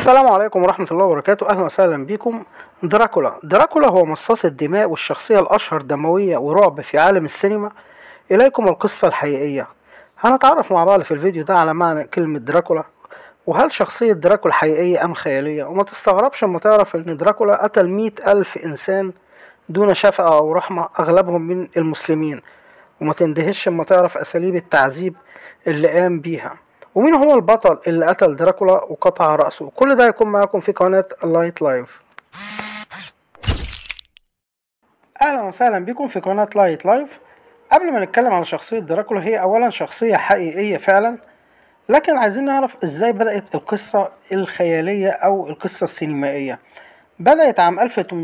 السلام عليكم ورحمة الله وبركاته أهلا وسهلا بكم دراكولا دراكولا هو مصاص الدماء والشخصية الأشهر دموية ورعب في عالم السينما إليكم القصة الحقيقية هنتعرف مع بعض في الفيديو ده على معنى كلمة دراكولا وهل شخصية دراكولا حقيقية أم خيالية وما تستغربش لما تعرف إن دراكولا قتل مئة ألف إنسان دون شفقة أو رحمة أغلبهم من المسلمين وما تندهش لما تعرف أساليب التعذيب اللي قام بيها ومين هو البطل اللي قتل دراكولا وقطع رأسه كل ده هيكون معاكم في قناة لايت لايف أهلا وسهلا بكم في قناة لايت لايف قبل ما نتكلم على شخصية دراكولا هي أولا شخصية حقيقية فعلا لكن عايزين نعرف ازاي بدأت القصة الخيالية أو القصة السينمائية بدأت عام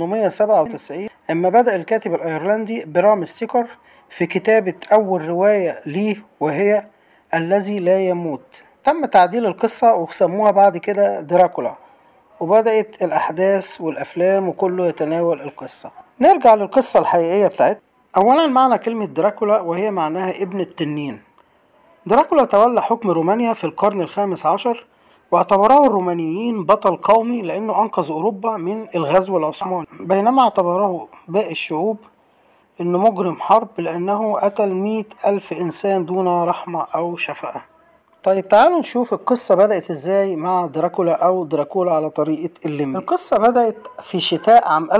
1897 اما بدأ الكاتب الأيرلندي برام ستيكر في كتابة أول رواية ليه وهي الذي لا يموت تم تعديل القصة وسموها بعد كده دراكولا وبدأت الأحداث والأفلام وكله يتناول القصة نرجع للقصة الحقيقية بتاعتنا أولا معنى كلمة دراكولا وهي معناها ابن التنين دراكولا تولى حكم رومانيا في القرن الخامس عشر واعتبره الرومانيين بطل قومي لأنه أنقذ أوروبا من الغزو العثماني بينما اعتبره باقي الشعوب إنه مجرم حرب لأنه قتل مئة ألف إنسان دون رحمة أو شفقة طيب تعالوا نشوف القصة بدأت ازاي مع دراكولا أو دراكولا على طريقة الليمبي القصة بدأت في شتاء عام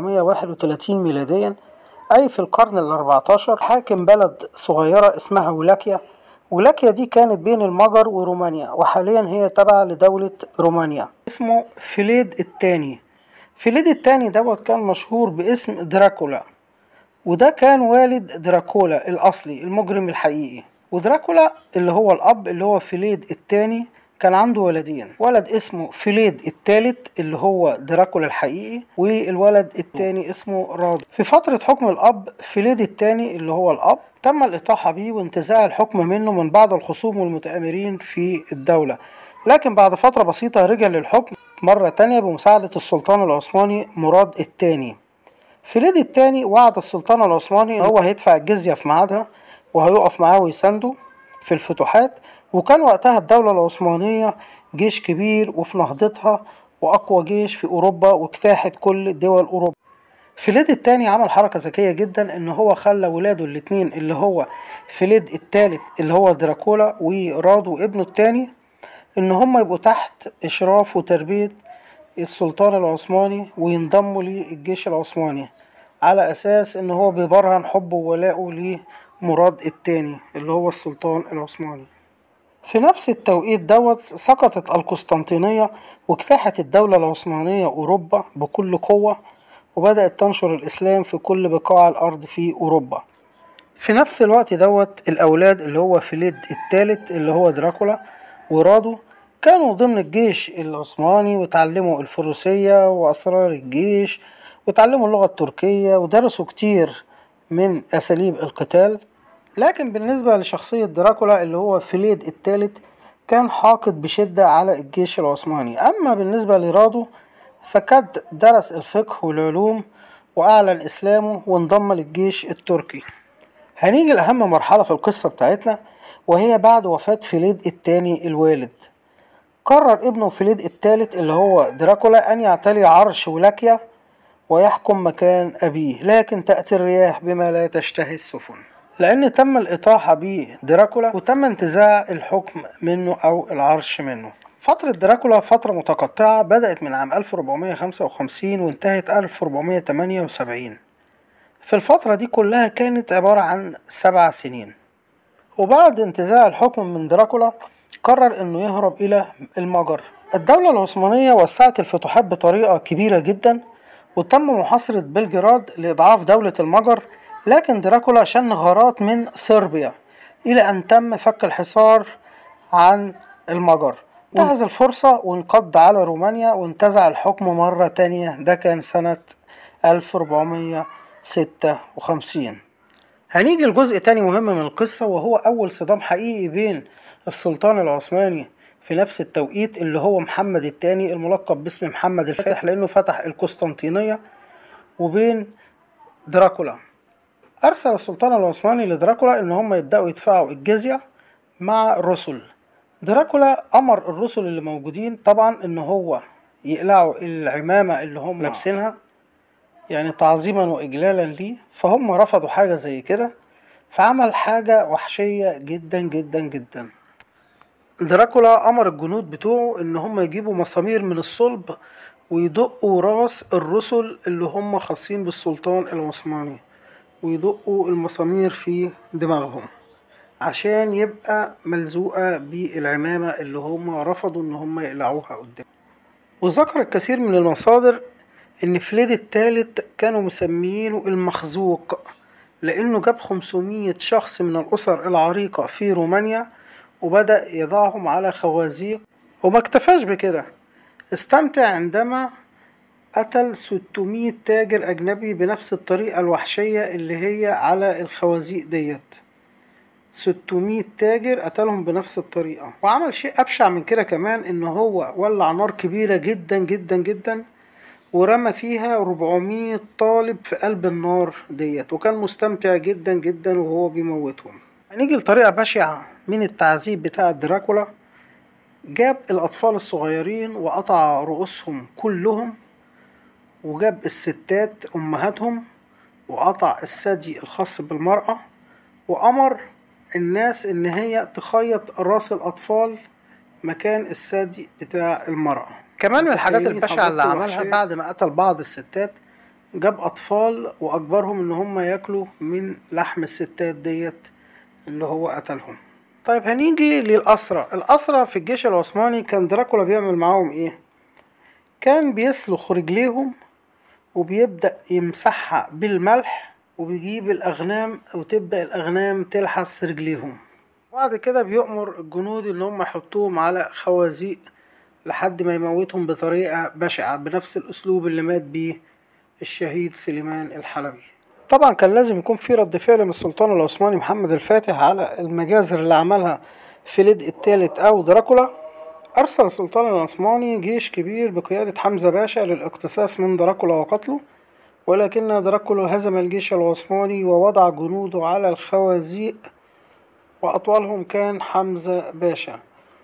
1431 ميلاديا أي في القرن الأربعتاشر حاكم بلد صغيرة اسمها ولاكيا ولاكيا دي كانت بين المجر ورومانيا وحاليا هي تابعة لدولة رومانيا اسمه فيليد الثاني فيليد الثاني دوت كان مشهور باسم دراكولا وده كان والد دراكولا الأصلي المجرم الحقيقي ودراكولا اللي هو الأب اللي هو فيليد الثاني كان عنده ولدين ولد اسمه فيليد الثالث اللي هو دراكولا الحقيقي والولد الثاني اسمه رادو في فترة حكم الأب فيليد الثاني اللي هو الأب تم الإطاحة بيه وانتزاع الحكم منه من بعض الخصوم والمتآمرين في الدولة لكن بعد فترة بسيطة رجع للحكم مرة تانية بمساعدة السلطان العثماني مراد الثاني فيليد الثاني وعد السلطان العثماني هو هيدفع الجزية في ميعادها وهيقف معاه ويسانده في الفتوحات وكان وقتها الدولة العثمانية جيش كبير وفي نهضتها وأقوى جيش في أوروبا واجتاحت كل دول أوروبا فيليد التاني عمل حركة ذكية جدا ان هو خلى ولاده الاتنين اللي هو فيليد التالت اللي هو دراكولا ورادو ابنه التاني ان هم يبقوا تحت اشراف وتربية السلطان العثماني وينضموا للجيش العثماني على اساس ان هو بيبرهن حبه وولائه لمراد التاني اللي هو السلطان العثماني في نفس التوقيت دوت سقطت القسطنطينية واجتاحت الدولة العثمانية أوروبا بكل قوة وبدأت تنشر الإسلام في كل بقاع الأرض في أوروبا في نفس الوقت دوت الأولاد اللي هو فيليد الثالث اللي هو دراكولا ورادو كانوا ضمن الجيش العثماني وتعلموا الفروسية وأسرار الجيش وتعلموا اللغة التركية ودرسوا كتير من أساليب القتال لكن بالنسبة لشخصية دراكولا اللي هو فيليد الثالث كان حاقد بشدة على الجيش العثماني أما بالنسبة لرادو فقد درس الفقه والعلوم وأعلن إسلامه وانضم للجيش التركي هنيجي لأهم مرحلة في القصة بتاعتنا وهي بعد وفاة فيليد الثاني الوالد قرر ابنه فيليد الثالث اللي هو دراكولا أن يعتلي عرش ولاكيا ويحكم مكان أبيه لكن تأتي الرياح بما لا تشتهي السفن لأن تم الإطاحة بدراكولا وتم انتزاع الحكم منه أو العرش منه فترة دراكولا فترة متقطعة بدأت من عام 1455 وانتهت 1478 في الفترة دي كلها كانت عبارة عن سبع سنين وبعد انتزاع الحكم من دراكولا قرر انه يهرب الى المجر الدولة العثمانية وسعت الفتوحات بطريقة كبيرة جدا وتم محاصرة بلجراد لإضعاف دولة المجر لكن دراكولا شن غارات من صربيا إلى أن تم فك الحصار عن المجر انتهز الفرصة وانقض على رومانيا وانتزع الحكم مرة تانية ده كان سنة 1456 هنيجي لجزء تاني مهم من القصة وهو أول صدام حقيقي بين السلطان العثماني في نفس التوقيت اللي هو محمد الثاني الملقب باسم محمد الفاتح لأنه فتح القسطنطينية وبين دراكولا أرسل السلطان العثماني لدراكولا إن هم يبدأوا يدفعوا الجزية مع الرسل دراكولا أمر الرسل اللي موجودين طبعا إن هو يقلعوا العمامة اللي هم لابسينها يعني تعظيما وإجلالا ليه فهم رفضوا حاجة زي كده فعمل حاجة وحشية جدا جدا جدا دراكولا أمر الجنود بتوعه إن هم يجيبوا مسامير من الصلب ويدقوا راس الرسل اللي هم خاصين بالسلطان العثماني ويدقوا المسامير في دماغهم عشان يبقى ملزوقة بالعمامة اللي هم رفضوا إن هم يقلعوها قدام وذكر الكثير من المصادر إن فليد التالت كانوا مسميينه المخزوق لأنه جاب 500 شخص من الأسر العريقة في رومانيا وبدأ يضعهم على خوازيق وما اكتفاش بكده استمتع عندما قتل 600 تاجر أجنبي بنفس الطريقة الوحشية اللي هي على الخوازيق ديت 600 تاجر قتلهم بنفس الطريقة وعمل شيء أبشع من كده كمان إن هو ولع نار كبيرة جدا جدا جدا ورمى فيها 400 طالب في قلب النار ديت وكان مستمتع جدا جدا وهو بيموتهم هنيجي لطريقة بشعة من التعذيب بتاع دراكولا جاب الأطفال الصغيرين وقطع رؤوسهم كلهم وجاب الستات أمهاتهم وقطع الثدي الخاص بالمرأة وأمر الناس إن هي تخيط راس الأطفال مكان الثدي بتاع المرأة كمان من الحاجات متخيلين البشعة اللي حضرتك عملها الوحشية؟ بعد ما قتل بعض الستات جاب أطفال وأجبرهم إن هم ياكلوا من لحم الستات ديت اللي هو قتلهم طيب هنيجي للأسرة الأسرة في الجيش العثماني كان دراكولا بيعمل معاهم إيه؟ كان بيسلخ رجليهم وبيبدأ يمسحها بالملح وبيجيب الأغنام وتبدأ الأغنام تلحس رجليهم بعد كده بيؤمر الجنود إن هم يحطوهم على خوازيق لحد ما يموتهم بطريقة بشعة بنفس الأسلوب اللي مات بيه الشهيد سليمان الحلبي طبعا كان لازم يكون في رد فعل من السلطان العثماني محمد الفاتح على المجازر اللي عملها فيليد الثالث أو دراكولا أرسل السلطان العثماني جيش كبير بقيادة حمزة باشا للاقتصاص من دراكولا وقتله ولكن دراكولا هزم الجيش العثماني ووضع جنوده على الخوازيق وأطولهم كان حمزة باشا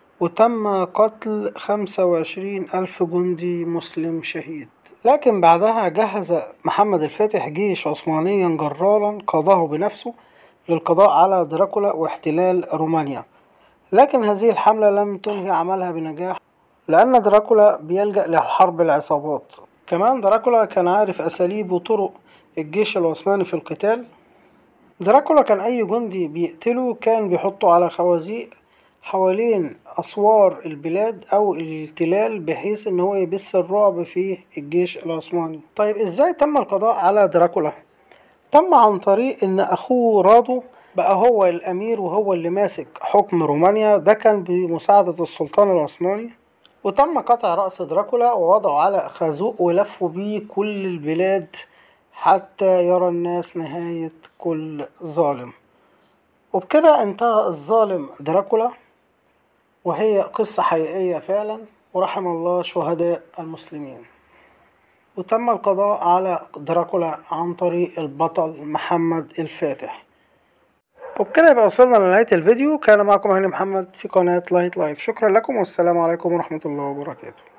وتم قتل خمسة وعشرين ألف جندي مسلم شهيد لكن بعدها جهز محمد الفاتح جيش عثمانيا جرارا قاده بنفسه للقضاء على دراكولا واحتلال رومانيا لكن هذه الحملة لم تنهي عملها بنجاح لأن دراكولا بيلجأ لحرب العصابات كمان دراكولا كان عارف أساليب وطرق الجيش العثماني في القتال دراكولا كان أي جندي بيقتله كان بيحطه على خوازيق حوالين أسوار البلاد أو التلال بحيث إن هو يبث الرعب في الجيش العثماني طيب إزاي تم القضاء على دراكولا؟ تم عن طريق إن أخوه رادو بقى هو الأمير وهو اللي ماسك حكم رومانيا ده كان بمساعدة السلطان العثماني وتم قطع رأس دراكولا ووضعه على خازوق ولفوا بيه كل البلاد حتى يرى الناس نهاية كل ظالم وبكده انتهى الظالم دراكولا وهي قصة حقيقية فعلا ورحم الله شهداء المسلمين وتم القضاء على دراكولا عن طريق البطل محمد الفاتح وبكده يبقى وصلنا لنهاية الفيديو كان معكم هاني محمد في قناة لايت لايف شكرا لكم والسلام عليكم ورحمة الله وبركاته